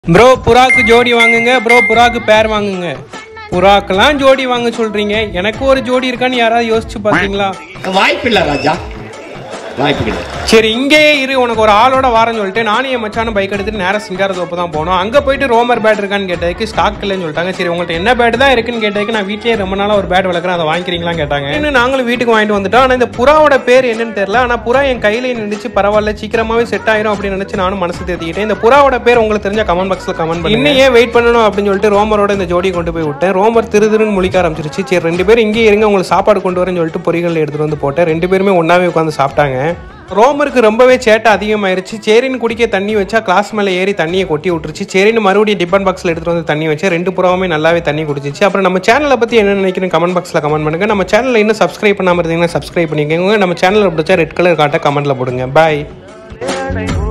bro புறாக்கு ஜோடி வாங்குங்க bro புறாக்கு பேர் வாங்குங்க புறாக்கெல்லாம் ஜோடி வாங்க சொல்றீங்க எனக்கு ஒரு ஜோடி இருக்கான்னு யாராவது யோசிச்சு பாத்தீங்களா வாய்ப்பில்லை ராஜா வாய்ப்பில்லை சரி இங்கேயே இரு உனக்கு ஒரு ஆளோட வாரன்னு சொல்லிட்டு நானும் என் மச்சான பைக் எடுத்துட்டு நேரா சிங்கார தோப்பு தான் போனோம் அங்க போயிட்டு ரோமர் பேட் இருக்கான்னு கேட்டதுக்கு ஸ்டாக் இல்லைன்னு சொல்லிட்டாங்க சரி உங்கள்ட்ட என்ன பேட் தான் இருக்குன்னு கேட்டதுக்கு நான் வீட்லயே ரொம்ப நாளா ஒரு பேட் வளர்க்குறேன் அதை வாங்கிக்கிறீங்களான்னு கேட்டாங்க இன்னும் நாங்களும் வீட்டுக்கு வாங்கிட்டு வந்துட்டோம் ஆனா இந்த புறாவோட பேர் என்னன்னு தெரியல ஆனா புறா என் கையில நின்றுச்சு பரவாயில்ல சீக்கிரமாவே செட் ஆயிரும் அப்படின்னு நினைச்சு நானும் மனசு தேத்திக்கிட்டேன் இந்த புறாவோட பேர் உங்களுக்கு தெரிஞ்ச கமெண்ட் பாக்ஸ்ல கமெண்ட் பண்ணி இன்னும் ஏன் வெயிட் பண்ணணும் அப்படின்னு சொல்லிட்டு ரோமரோட இந்த ஜோடி கொண்டு போய் விட்டேன் ரோமர் திரு திருன்னு முழிக்க ஆரம்பிச்சிருச்சு சரி ரெண்டு பேரும் இங்கே இருங்க உங்களுக்கு சாப்பாடு கொண்டு வரேன்னு சொல்லிட்டு பொறிகள் எடுத்துட்டு வந்து போட்டேன் ரெண்டு பேருமே ஒன்னாவே உட்காந்து சாப்பிட்டாங்க ரோமருக்கு ரொம்பவே சேட்டை அதிகமாயிருச்சு சரின்னு குடிக்க தண்ணி வச்சா கிளாஸ் மேலே ஏறி தண்ணியை கொட்டி விட்டுருச்சு சரின்னு மறுபடியும் டிபன் பாக்ஸில் எடுத்துட்டு வந்து தண்ணி வச்சு ரெண்டு புறாவுமே நல்லாவே தண்ணி குடிச்சிச்சு அப்புறம் நம்ம சேனலை பற்றி என்ன நினைக்கிறேன் கமெண்ட் பாக்ஸில் கமெண்ட் பண்ணுங்க நம்ம சேனலில் இன்னும் சப்ஸ்கிரைப் பண்ணாமல் இருந்தீங்கன்னா சப்ஸ்கிரைப் பண்ணிக்கோங்க நம்ம சேனலில் பிடிச்சா ரெட் கலர் காட்ட கமெண்ட்டில் போடுங்க பாய் ஏழை